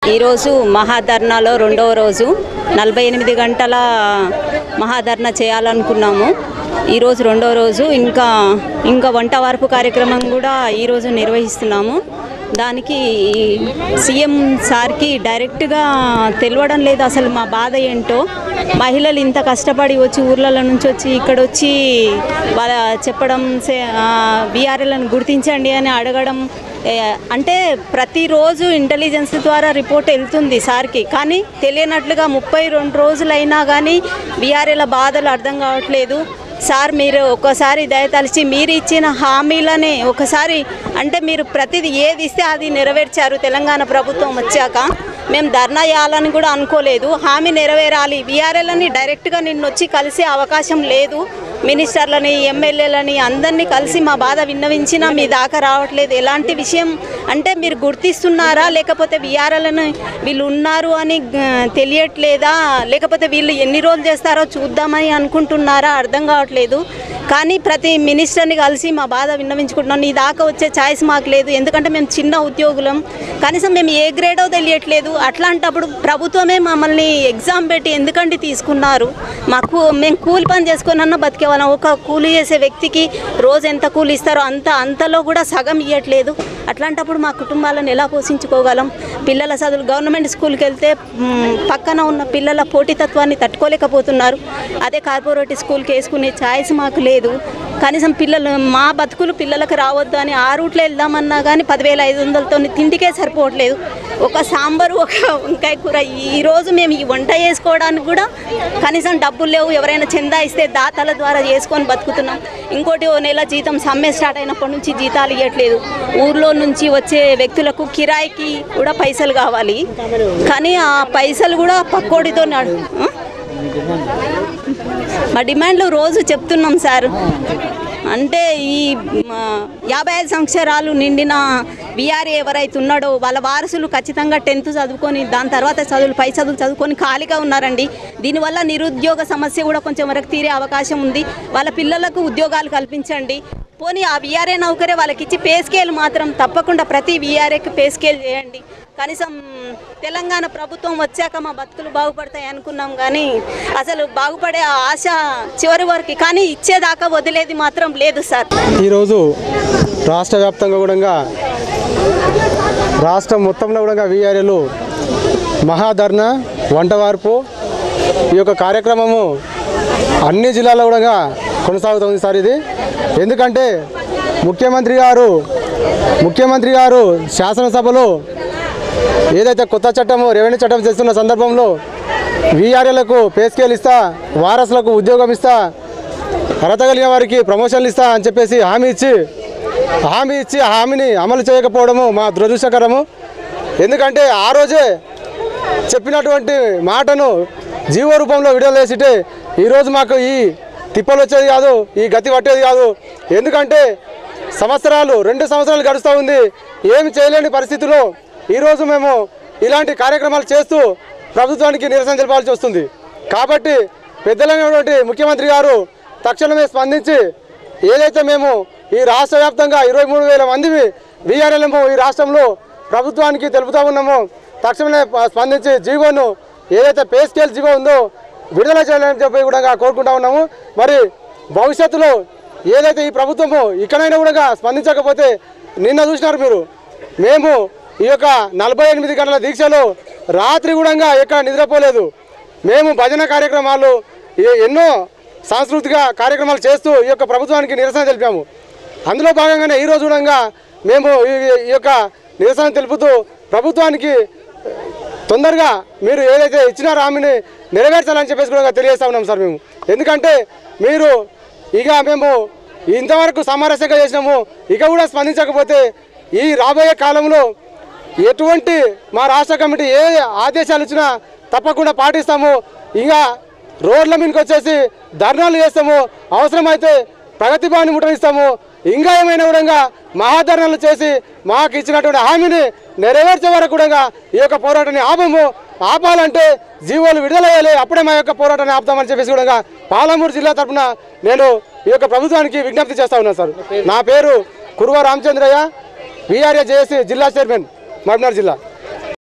ఈరోజు మహాధర్నాలో రెండవ రోజు నలభై ఎనిమిది గంటల మహాధర్న చేయాలనుకున్నాము ఈరోజు రెండవ రోజు ఇంకా ఇంకా వంట వార్పు కార్యక్రమం కూడా ఈరోజు నిర్వహిస్తున్నాము దానికి సీఎం సార్కి డైరెక్ట్గా తెలియడం లేదు అసలు మా బాధ ఏంటో మహిళలు ఇంత కష్టపడి వచ్చి ఊర్లలో నుంచి వచ్చి ఇక్కడ వచ్చి వాళ్ళ చెప్పడం బీఆర్ఎల్ని గుర్తించండి అని అడగడం ఏ, అంటే ప్రతిరోజు ఇంటెలిజెన్స్ ద్వారా రిపోర్ట్ వెళ్తుంది సార్కి కానీ తెలియనట్లుగా ముప్పై రెండు రోజులైనా కానీ బీఆర్ఏల బాధలు అర్థం కావట్లేదు సార్ మీరు ఒక్కసారి దయతలిచి మీరు ఇచ్చిన హామీలనే ఒకసారి అంటే మీరు ప్రతిదీ ఏది ఇస్తే అది నెరవేర్చారు తెలంగాణ ప్రభుత్వం వచ్చాక మేము ధర్నా చేయాలని కూడా అనుకోలేదు హామీ నెరవేరాలి బీఆర్ఎల్ని డైరెక్ట్గా నిన్న వచ్చి కలిసే అవకాశం లేదు మినిస్టర్లని ఎమ్మెల్యేలని అందరినీ కలిసి మా బాధ విన్నవించినా మీ దాకా రావట్లేదు ఎలాంటి విషయం అంటే మీరు గుర్తిస్తున్నారా లేకపోతే బీఆర్ఎల్ని వీళ్ళు ఉన్నారు అని ఆ, తెలియట్లేదా లేకపోతే వీళ్ళు ఎన్ని రోజులు చేస్తారో చూద్దామని అనుకుంటున్నారా అర్థం కావట్లేదు కానీ ప్రతి మినిస్టర్ని కలిసి మా బాధ విన్నవించుకుంటున్నాం నీ దాకా వచ్చే ఛాయిస్ మాకు లేదు ఎందుకంటే మేము చిన్న ఉద్యోగులం కనీసం మేము ఏ గ్రేడో తెలియట్లేదు అట్లాంటప్పుడు ప్రభుత్వమే మమ్మల్ని ఎగ్జామ్ పెట్టి ఎందుకంటే తీసుకున్నారు మాకు మేము కూలి పని చేసుకున్న బతికే వాళ్ళం ఒక కూలి చేసే వ్యక్తికి రోజు ఎంత కూలి ఇస్తారో అంత అంతలో కూడా సగం ఇవ్వట్లేదు అట్లాంటప్పుడు మా కుటుంబాలను ఎలా పోషించుకోగలం పిల్లల చదువులు గవర్నమెంట్ స్కూల్కి వెళ్తే మ్, పక్కన ఉన్న పిల్లల పోటీతత్వాన్ని తట్టుకోలేకపోతున్నారు అదే కార్పొరేట్ స్కూల్కి వేసుకునే ఛాయిస్ మాకు లేదు కనీసం పిల్లలు మా బతుకులు పిల్లలకు రావద్దు అని ఆ రూట్లో వెళ్దామన్నా కానీ పదివేల ఐదు వందలతో తిండికే సరిపోవట్లేదు ఒక సాంబారు ఒక వంకాయ కూర ఈ రోజు మేము ఈ వంట చేసుకోవడానికి కూడా కనీసం డబ్బులు లేవు ఎవరైనా చందా ఇస్తే దాతల ద్వారా చేసుకొని బతుకుతున్నాం ఇంకోటి ఓ నెల జీతం సమ్మె స్టార్ట్ అయినప్పటి నుంచి జీతాలు ఇవ్వట్లేదు ఊర్లో నుంచి వచ్చే వ్యక్తులకు కిరాయికి కూడా పైసలు కావాలి కానీ ఆ పైసలు కూడా పక్కోడితో నడు ఆ? మా డిమాండ్లు రోజు చెప్తున్నాం సార్ అంటే ఈ మా, యాభై ఐదు సంవత్సరాలు నిండిన బీఆర్ఏ ఎవరైతే ఉన్నాడో వాళ్ళ వారసులు ఖచ్చితంగా టెన్త్ చదువుకొని దాని తర్వాత చదువులు పై చదువులు చదువుకొని ఖాళీగా ఉన్నారండి దీనివల్ల నిరుద్యోగ సమస్య కూడా కొంచెం వరకు తీరే అవకాశం ఉంది వాళ్ళ పిల్లలకు ఉద్యోగాలు కల్పించండి పోనీ ఆ బీఆర్ఏ నౌకరే వాళ్ళకి ఇచ్చి పే స్కేల్ మాత్రం తప్పకుండా ప్రతి బీఆర్ఏకి పే స్కేల్ చేయండి కనీసం తెలంగాణ ప్రభుత్వం వచ్చాక మా బతుకులు బాగుపడతాయి అనుకున్నాం కానీ అసలు బాగుపడే ఆ ఆశ చివరి వరకు కానీ ఇచ్చేదాకా వదిలేది మాత్రం లేదు సార్ ఈరోజు రాష్ట్ర వ్యాప్తంగా కూడా రాష్ట్రం మొత్తంలో కూడా వీఆర్ఏలు మహాధర్ణ వంట వార్పు ఈ యొక్క కార్యక్రమము అన్ని జిల్లాల్లో కూడా కొనసాగుతుంది సార్ ఇది ఎందుకంటే ముఖ్యమంత్రి గారు ముఖ్యమంత్రి గారు శాసనసభలో ఏదైతే కొత్త చట్టము రెవెన్యూ చట్టం చేస్తున్న సందర్భంలో వీఆర్ఏలకు పే స్కేల్ ఇస్తా వారసులకు ఉద్యోగం ఇస్తా అర్హత కలిగిన వారికి ప్రమోషన్లు ఇస్తా అని చెప్పేసి హామీ ఇచ్చి హామీ ఇచ్చి ఆ హామీని అమలు చేయకపోవడము మా దురదృష్టకరము ఎందుకంటే ఆ రోజే చెప్పినటువంటి మాటను జీవో రూపంలో విడుదల చేసిటే ఈరోజు మాకు ఈ తిప్పలు వచ్చేది కాదు ఈ గతి పట్టేది కాదు ఎందుకంటే సంవత్సరాలు రెండు సంవత్సరాలు గడుస్తూ ఉంది ఏమి చేయలేని పరిస్థితిలో ఈరోజు మేము ఇలాంటి కార్యక్రమాలు చేస్తూ ప్రభుత్వానికి నిరసన తెలపాల్సి వస్తుంది కాబట్టి పెద్దలైనటువంటి ముఖ్యమంత్రి గారు తక్షణమే స్పందించి ఏదైతే మేము ఈ రాష్ట్ర వ్యాప్తంగా ఇరవై మూడు వేల మంది వీఆర్ఎల్ఎం ఈ రాష్ట్రంలో ప్రభుత్వానికి తెలుపుతా ఉన్నామో తక్షణమే ప- స్పందించి జీవోను ఏదైతే పే స్కేల్ జీవో ఉందో విడుదల చేయాలని చెప్పి కూడా కోరుకుంటా ఉన్నాము మరి భవిష్యత్తులో ఏదైతే ఈ ప్రభుత్వము ఇకనైనా కూడా స్పందించకపోతే నిన్న చూసినారు మీరు మేము ఈ యొక్క నలభై ఎనిమిది గంటల దీక్షలో రాత్రి కూడా ఎక్కడ నిద్రపోలేదు మేము భజన కార్యక్రమాలు ఏ- ఎన్నో సాంస్కృతిక కార్యక్రమాలు చేస్తూ ఈ యొక్క ప్రభుత్వానికి నిరసన తెలిపాము అందులో భాగంగానే ఈ రోజు కూడా మేము ఈ- ఈ యొక్క నిరసన తెలుపుతూ ప్రభుత్వానికి తొందరగా మీరు ఏదైతే ఇచ్చినారో హామీని నెరవేర్చాలని చెప్పేసి కూడా తెలియజేస్తా ఉన్నాం సార్ మేము ఎందుకంటే మీరు ఇక మేము ఇంతవరకు సామరస్యంగా చేసినాము ఇక కూడా స్పందించకపోతే ఈ రాబోయే కాలంలో ఎటువంటి మా రాష్ట్ర కమిటీ ఏ ఆదేశాలు ఇచ్చినా తప్పకుండా పాటిస్తాము ఇంకా రోడ్ల మీదకి వచ్చేసి ధర్నాలు చేస్తాము అవసరమైతే ప్రగతి భవన్ ముట్టడిస్తాము ఇంకా ఏమైనా కూడా మహాధర్నాలు చేసి మాకు ఇచ్చినటువంటి హామీని నెరవేర్చే వరకు కూడా ఈ యొక్క పోరాటాన్ని ఆపము ఆపాలంటే జీవోలు విడుదలయ్యాలి అప్పుడే మా యొక్క పోరాటాన్ని ఆపుతామని చెప్పేసి కూడా పాలమూరు జిల్లా తరఫున నేను ఈ యొక్క ప్రభుత్వానికి విజ్ఞప్తి చేస్తా ఉన్నాను సార్ నా పేరు కురువ రామచంద్రయ్య వీఆర్ఏ జేఏసీ జిల్లా చైర్మన్ మహబూబ్నగర్ జిల్లా